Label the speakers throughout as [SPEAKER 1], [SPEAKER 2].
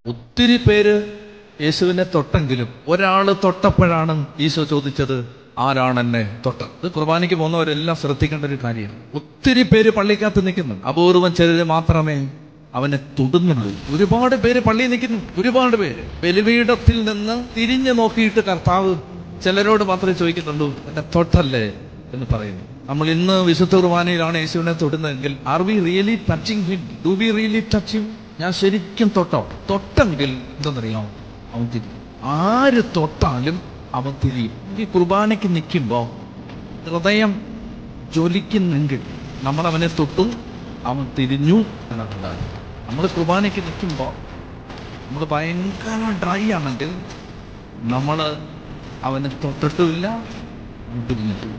[SPEAKER 1] ഒത്തിരി പേര് യേശുവിനെ തൊട്ടെങ്കിലും ഒരാൾ തൊട്ടപ്പോഴാണ് ഈശോ ചോദിച്ചത് ആരാണ് എന്നെ തൊട്ടത് ഇത് കുർബാനയ്ക്ക് പോകുന്നവരെല്ലാം ശ്രദ്ധിക്കേണ്ട ഒരു കാര്യമാണ് ഒത്തിരി പേര് പള്ളിക്കകത്ത് നിൽക്കുന്നു അപൂർവം ചിലര് മാത്രമേ അവനെ തൊടുന്നുള്ളൂ ഒരുപാട് പേര് പള്ളിയിൽ നിൽക്കുന്നു ഒരുപാട് പേര് ബലിപീഠത്തിൽ നിന്ന് തിരിഞ്ഞു നോക്കിയിട്ട് കർത്താവ് ചിലരോട് മാത്രമേ ചോദിക്കുന്നുള്ളൂ എന്നെ തൊട്ടല്ലേ എന്ന് പറയുന്നു നമ്മൾ ഇന്ന് വിശുദ്ധ കുർബാനയിലാണ് യേശുവിനെ തൊടുന്നതെങ്കിൽ are we really touching him do we really touch him ഞാൻ ശരിക്കും തൊട്ടോ തൊട്ടെങ്കിൽ എന്തെന്നറിയാമോ അവൻ തിരിയും ആര് തൊട്ടാലും അവൻ തിരിയും ഈ കുർബാനയ്ക്ക് നിൽക്കുമ്പോൾ ഹൃദയം ജ്വലിക്കുന്നെങ്കിൽ നമ്മൾ അവനെ തൊട്ടു അവൻ തിരിഞ്ഞു എന്നതുണ്ടാകും നമ്മൾ കുർബാനയ്ക്ക് നിൽക്കുമ്പോൾ നമ്മൾ ഭയങ്കര ഡ്രൈ ആണെങ്കിൽ നമ്മൾ അവനെ തൊട്ടിട്ടുമില്ല അവൻ തിരിഞ്ഞിട്ടുമില്ല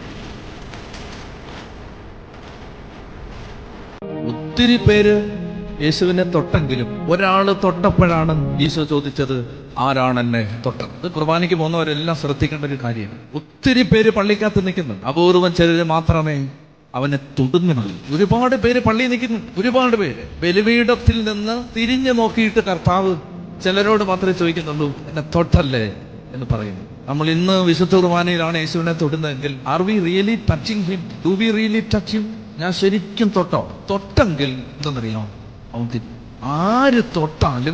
[SPEAKER 1] ഒത്തിരി പേര് യേശുവിനെ തൊട്ടെങ്കിലും ഒരാൾ തൊട്ടപ്പോഴാണ് ഈശോ ചോദിച്ചത് ആരാണ് എന്നെ തൊട്ടത് ഇത് കുർബാനയ്ക്ക് പോകുന്നവരെല്ലാം ശ്രദ്ധിക്കേണ്ട ഒരു കാര്യമാണ് ഒത്തിരി പേര് പള്ളിക്കകത്ത് നിൽക്കുന്നു അപൂർവം ചിലര് മാത്രമേ അവനെ തൊടുന്നുള്ളൂ ഒരുപാട് പേര് പള്ളിയിൽ നിൽക്കുന്നു ഒരുപാട് പേര് ബലിപീഠത്തിൽ നിന്ന് തിരിഞ്ഞു നോക്കിയിട്ട് കർത്താവ് ചിലരോട് മാത്രമേ ചോദിക്കുന്നുള്ളൂ എന്നെ തൊട്ടല്ലേ എന്ന് പറയുന്നു നമ്മൾ ഇന്ന് വിശുദ്ധ കുർബാനയിലാണ് യേശുവിനെ തൊടുന്നതെങ്കിൽ are we really touching him do we really touch him ഞാൻ ശരിക്കും തൊട്ടോ തൊട്ടെങ്കിൽ എന്തെന്നറിയാമോ അവൻ തിരിയും ആര് തൊട്ടാലും